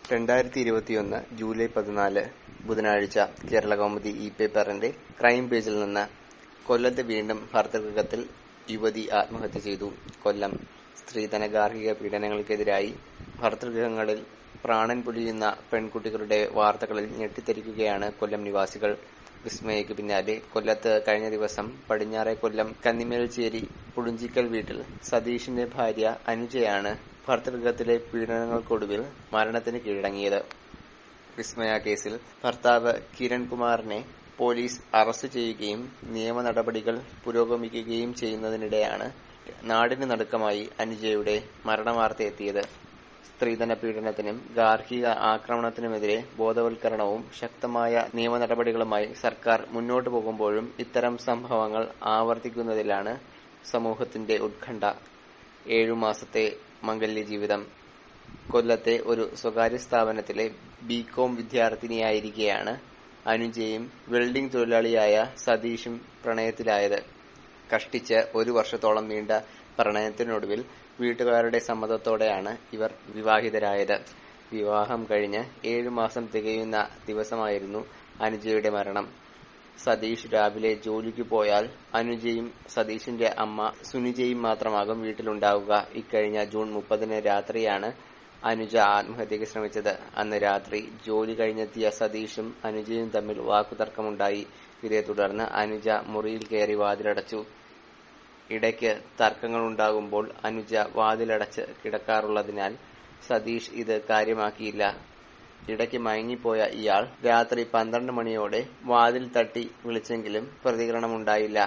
രണ്ടായിരത്തി ഇരുപത്തിയൊന്ന് ജൂലൈ പതിനാല് ബുധനാഴ്ച കേരളകൗമുദി ഇ പേപ്പറിന്റെ ക്രൈം പേജിൽ നിന്ന് കൊല്ലത്ത് വീണ്ടും ഭർതൃഗൃഹത്തിൽ യുവതി ആത്മഹത്യ ചെയ്തു കൊല്ലം സ്ത്രീധന ഗാർഹിക പീഡനങ്ങൾക്കെതിരായി ഭർതൃഗൃഹങ്ങളിൽ പ്രാണൻ പൊലിയുന്ന പെൺകുട്ടികളുടെ വാർത്തകളിൽ ഞെട്ടിത്തരിക്കുകയാണ് കൊല്ലം നിവാസികൾ വിസ്മയയ്ക്ക് പിന്നാലെ കൊല്ലത്ത് കഴിഞ്ഞ ദിവസം പടിഞ്ഞാറെ കൊല്ലം കന്നിമേൽച്ചേരി പുളിഞ്ചിക്കൽ വീട്ടിൽ സതീഷിന്റെ ഭാര്യ അനുജയാണ് ഭർതൃഗൃഹത്തിലെ പീഡനങ്ങൾക്കൊടുവിൽ മരണത്തിന് കീഴടങ്ങിയത് വിസ്മയ കേസിൽ ഭർത്താവ് കിരൺകുമാറിനെ പോലീസ് അറസ്റ്റ് ചെയ്യുകയും നിയമ നടപടികൾ പുരോഗമിക്കുകയും ചെയ്യുന്നതിനിടെയാണ് നാടിന് നടുക്കമായി അനുജയുടെ മരണവാർത്ത എത്തിയത് സ്ത്രീധന പീഡനത്തിനും ഗാർഹിക ആക്രമണത്തിനുമെതിരെ ബോധവൽക്കരണവും ശക്തമായ നിയമ നടപടികളുമായി സർക്കാർ മുന്നോട്ടു പോകുമ്പോഴും ഇത്തരം സംഭവങ്ങൾ ആവർത്തിക്കുന്നതിലാണ് സമൂഹത്തിന്റെ ഉത്കണ്ഠ ഏഴുമാസത്തെ മംഗല്യ ജീവിതം കൊല്ലത്തെ ഒരു സ്വകാര്യ സ്ഥാപനത്തിലെ ബികോം വിദ്യാർത്ഥിനിയായിരിക്കെയാണ് അനുജയും വെൽഡിംഗ് തൊഴിലാളിയായ സതീഷും പ്രണയത്തിലായത് കഷ്ടിച്ച് ഒരു വർഷത്തോളം നീണ്ട പ്രണയത്തിനൊടുവിൽ വീട്ടുകാരുടെ സമ്മതത്തോടെയാണ് ഇവർ വിവാഹിതരായത് വിവാഹം കഴിഞ്ഞ് ഏഴുമാസം തികയുന്ന ദിവസമായിരുന്നു അനുജയുടെ മരണം സതീഷ് രാവിലെ ജോലിക്ക് പോയാൽ അനുജയും സതീഷിന്റെ അമ്മ സുനിജയും മാത്രമാകും വീട്ടിലുണ്ടാവുക ഇക്കഴിഞ്ഞ ജൂൺ മുപ്പതിന് രാത്രിയാണ് അനുജ ആത്മഹത്യക്ക് ശ്രമിച്ചത് അന്ന് രാത്രി ജോലി കഴിഞ്ഞെത്തിയ സതീഷും അനുജയും തമ്മിൽ വാക്കുതർക്കമുണ്ടായി ഇതേ തുടർന്ന് അനുജ മുറിയിൽ കയറി വാതിലടച്ചു ഇടയ്ക്ക് തർക്കങ്ങളുണ്ടാകുമ്പോൾ അനുജ വാതിലടച്ച് കിടക്കാറുള്ളതിനാൽ സതീഷ് ഇത് കാര്യമാക്കിയില്ല ഇടയ്ക്ക് മയങ്ങിപ്പോയ ഇയാൾ രാത്രി പന്ത്രണ്ട് മണിയോടെ വാതിൽ തട്ടി വിളിച്ചെങ്കിലും പ്രതികരണമുണ്ടായില്ല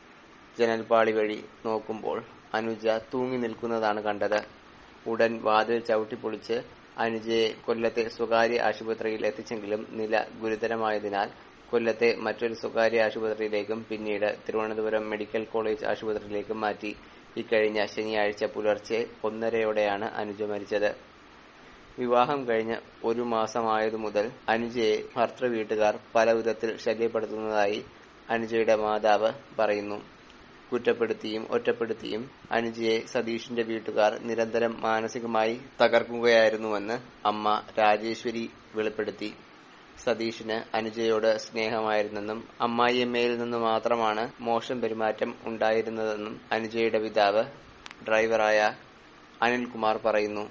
ജനൽപാളി വഴി നോക്കുമ്പോൾ അനുജ തൂങ്ങി നിൽക്കുന്നതാണ് കണ്ടത് ഉടൻ വാതിൽ ചവിട്ടിപ്പൊളിച്ച് അനുജയെ കൊല്ലത്തെ സ്വകാര്യ ആശുപത്രിയിൽ എത്തിച്ചെങ്കിലും നില ഗുരുതരമായതിനാൽ കൊല്ലത്തെ മറ്റൊരു സ്വകാര്യ ആശുപത്രിയിലേക്കും പിന്നീട് തിരുവനന്തപുരം മെഡിക്കൽ കോളേജ് ആശുപത്രിയിലേക്കും മാറ്റി ഇക്കഴിഞ്ഞ ശനിയാഴ്ച പുലർച്ചെ ഒന്നരയോടെയാണ് അനുജ മരിച്ചത് വിവാഹം കഴിഞ്ഞ് ഒരു മാസമായതു മുതൽ അനുജയെ ഭർത്തൃ വീട്ടുകാർ പല വിധത്തിൽ ശല്യപ്പെടുത്തുന്നതായി അനുജയുടെ മാതാവ് പറയുന്നു കുറ്റപ്പെടുത്തിയും ഒറ്റപ്പെടുത്തിയും അനുജയെ സതീഷിന്റെ വീട്ടുകാർ നിരന്തരം മാനസികമായി തകർക്കുകയായിരുന്നുവെന്ന് അമ്മ രാജേശ്വരി വെളിപ്പെടുത്തി സതീഷിന് അനുജയോട് സ്നേഹമായിരുന്നെന്നും അമ്മായിയമ്മയിൽ നിന്ന് മാത്രമാണ് മോശം പെരുമാറ്റം ഉണ്ടായിരുന്നതെന്നും അനുജയുടെ പിതാവ് ഡ്രൈവറായ അനിൽകുമാർ പറയുന്നു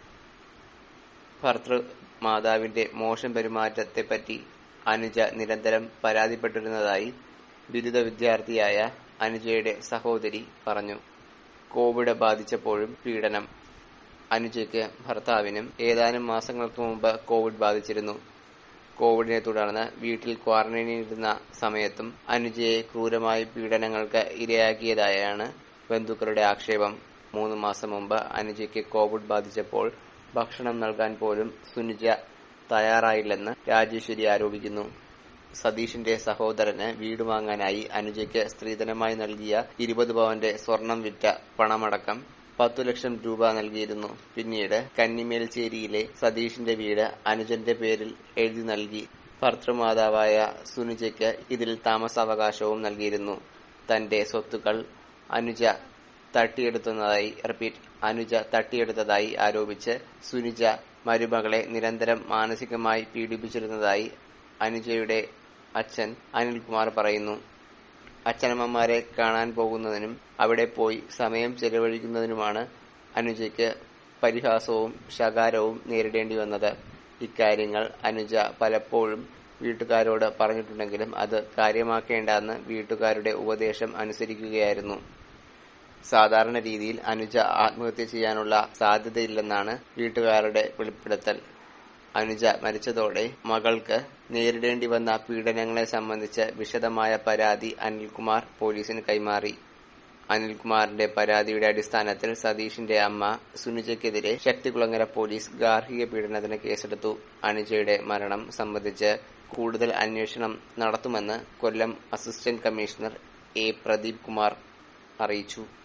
ഭർത്തൃ മാതാവിന്റെ മോശം പെരുമാറ്റത്തെപ്പറ്റി അനുജ നിരന്തരം പരാതിപ്പെട്ടിരുന്നതായി ബിരുദ വിദ്യാർത്ഥിയായ അനുജയുടെ സഹോദരി പറഞ്ഞു കോവിഡ് ബാധിച്ചപ്പോഴും പീഡനം അനുജയ്ക്ക് ഭർത്താവിനും ഏതാനും മാസങ്ങൾക്ക് മുമ്പ് കോവിഡ് ബാധിച്ചിരുന്നു കോവിഡിനെ തുടർന്ന് വീട്ടിൽ ക്വാറന്റൈനിലിരുന്ന സമയത്തും അനുജയെ ക്രൂരമായി പീഡനങ്ങൾക്ക് ഇരയാക്കിയതായാണ് ബന്ധുക്കളുടെ ആക്ഷേപം മൂന്ന് മാസം മുമ്പ് അനുജയ്ക്ക് കോവിഡ് ബാധിച്ചപ്പോൾ ഭക്ഷണം നൽകാൻ പോലും സുനിജ തയ്യാറായില്ലെന്ന് രാജേശ്വരി ആരോപിക്കുന്നു സതീഷിന്റെ സഹോദരന് വീട് വാങ്ങാനായി അനുജയ്ക്ക് സ്ത്രീധനമായി നൽകിയ ഇരുപത് പവന്റെ സ്വർണം വിറ്റ പണമടക്കം പത്തു ലക്ഷം രൂപ നൽകിയിരുന്നു പിന്നീട് കന്നിമേൽച്ചേരിയിലെ സതീഷിന്റെ വീട് അനുജന്റെ പേരിൽ എഴുതി നൽകി ഭർത്തൃമാതാവായ സുനിജയ്ക്ക് ഇതിൽ താമസാവകാശവും നൽകിയിരുന്നു തന്റെ സ്വത്തുക്കൾ അനുജ തട്ടിയെടുത്തതായി റിപ്പീറ്റ് അനുജ തട്ടിയെടുത്തതായി ആരോപിച്ച് സുനിജ മരുമകളെ നിരന്തരം മാനസികമായി പീഡിപ്പിച്ചിരുന്നതായി അനുജയുടെ അച്ഛൻ അനിൽകുമാർ പറയുന്നു അച്ഛനമ്മമാരെ കാണാൻ പോകുന്നതിനും അവിടെ പോയി സമയം ചെലവഴിക്കുന്നതിനുമാണ് അനുജയ്ക്ക് പരിഹാസവും ശകാരവും നേരിടേണ്ടി വന്നത് ഇക്കാര്യങ്ങൾ അനുജ പലപ്പോഴും വീട്ടുകാരോട് പറഞ്ഞിട്ടുണ്ടെങ്കിലും അത് കാര്യമാക്കേണ്ടെന്ന് വീട്ടുകാരുടെ ഉപദേശം അനുസരിക്കുകയായിരുന്നു സാധാരണ രീതിയിൽ അനുജ ആത്മഹത്യ ചെയ്യാനുള്ള സാധ്യതയില്ലെന്നാണ് വീട്ടുകാരുടെ വെളിപ്പെടുത്തൽ അനുജ മരിച്ചതോടെ മകൾക്ക് നേരിടേണ്ടി വന്ന പീഡനങ്ങളെ സംബന്ധിച്ച് വിശദമായ പരാതി അനിൽകുമാർ പോലീസിന് കൈമാറി അനിൽകുമാറിന്റെ പരാതിയുടെ അടിസ്ഥാനത്തിൽ സതീഷിന്റെ അമ്മ സുനിജയ്ക്കെതിരെ ശക്തികുളങ്ങര പോലീസ് ഗാർഹിക പീഡനത്തിന് കേസെടുത്തു അനുജയുടെ മരണം സംബന്ധിച്ച് കൂടുതൽ അന്വേഷണം നടത്തുമെന്ന് Kollam assistant commissioner A Pradeep Kumar അറിയിച്ചു